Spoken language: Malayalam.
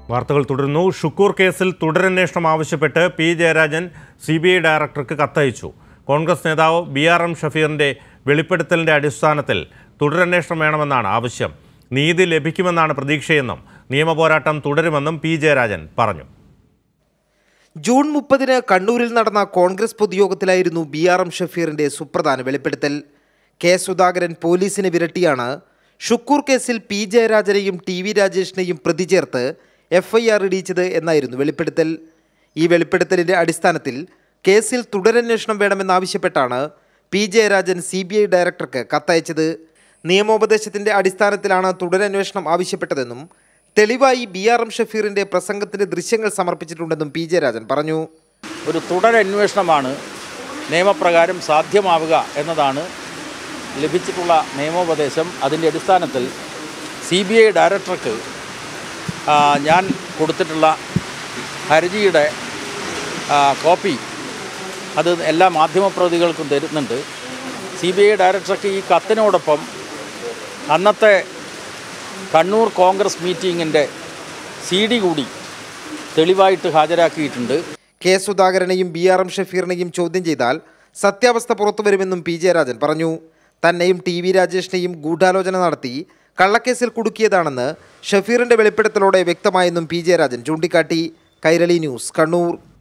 വാർത്തകൾ തുടരുന്നു ഷുക്കൂർ കേസിൽ തുടരന്വേഷണം ആവശ്യപ്പെട്ട് P Jayarajan C B I ഡയറക്ടർക്ക് കത്തയച്ചു കോൺഗ്രസ് നേതാവ് ബി ആർ എം ഷഫീറിന്റെ വെളിപ്പെടുത്തലിന്റെ അടിസ്ഥാനത്തിൽ തുടരന്വേഷണം വേണമെന്നാണ് ആവശ്യം നീതി ലഭിക്കുമെന്നാണ് പ്രതീക്ഷയെന്നും നിയമപോരാട്ടം തുടരുമെന്നും പി ജയരാജൻ പറഞ്ഞു ജൂൺ മുപ്പതിന് കണ്ണൂരിൽ നടന്ന കോൺഗ്രസ് പൊതുയോഗത്തിലായിരുന്നു ബി ആർ എം ഷഫീറിന്റെ സുപ്രധാന വെളിപ്പെടുത്തൽ കെ സുധാകരൻ പോലീസിനെ വിരട്ടിയാണ് ഷുക്കൂർ കേസിൽ പി ജയരാജനെയും ടി വി രാജേഷിനെയും പ്രതി ചേർത്ത് എഫ് ഐ ആർ ഇടിയിച്ചത് എന്നായിരുന്നു വെളിപ്പെടുത്തൽ ഈ വെളിപ്പെടുത്തലിന്റെ അടിസ്ഥാനത്തിൽ കേസിൽ തുടരന്വേഷണം വേണമെന്നാവശ്യപ്പെട്ടാണ് P Jayarajan C B I ഡയറക്ടർക്ക് കത്തയച്ചത് നിയമോപദേശത്തിന്റെ അടിസ്ഥാനത്തിലാണ് തുടരന്വേഷണം ആവശ്യപ്പെട്ടതെന്നും തെളിവായി ബി ആർ എം ഷഫീറിന്റെ പ്രസംഗത്തിന്റെ ദൃശ്യങ്ങൾ സമർപ്പിച്ചിട്ടുണ്ടെന്നും പി ജയരാജൻ പറഞ്ഞു ഒരു തുടരന്വേഷണമാണ് നിയമപ്രകാരം സാധ്യമാവുക എന്നതാണ് ലഭിച്ചിട്ടുള്ള നിയമോപദേശം അതിൻ്റെ അടിസ്ഥാനത്തിൽ സി ബി ഐ ഡയറക്ടർക്ക് ആ, ഞാൻ കൊടുത്തിട്ടുള്ള ഹർജിയുടെ ആ, കോപ്പി അത് എല്ലാ മാധ്യമപ്രതികൾക്കും തരുന്നുണ്ട് സി ബി ഐ ഡയറക്ടർക്ക് ഈ കത്തിനോടൊപ്പം അന്നത്തെ കണ്ണൂർ കോൺഗ്രസ് മീറ്റിങ്ങിൻ്റെ സി ഡി കൂടി തെളിവായിട്ട് ഹാജരാക്കിയിട്ടുണ്ട് കെ സുധാകരനെയും ബി ആർ എം ഷഫീറിനെയും ചോദ്യം ചെയ്താൽ സത്യാവസ്ഥ പുറത്തുവരുമെന്നും പി ജയരാജൻ പറഞ്ഞു തന്നെയും ടി വി രാജേഷിനെയും ഗൂഢാലോചന നടത്തി കള്ളക്കേസിൽ കുടുക്കിയതാണെന്ന് ഷഫീറിന്റെ വെളിപ്പെടുത്തലോടെ വ്യക്തമായെന്നും പി ജയരാജൻ ചൂണ്ടിക്കാട്ടി കൈരളി ന്യൂസ് കണ്ണൂർ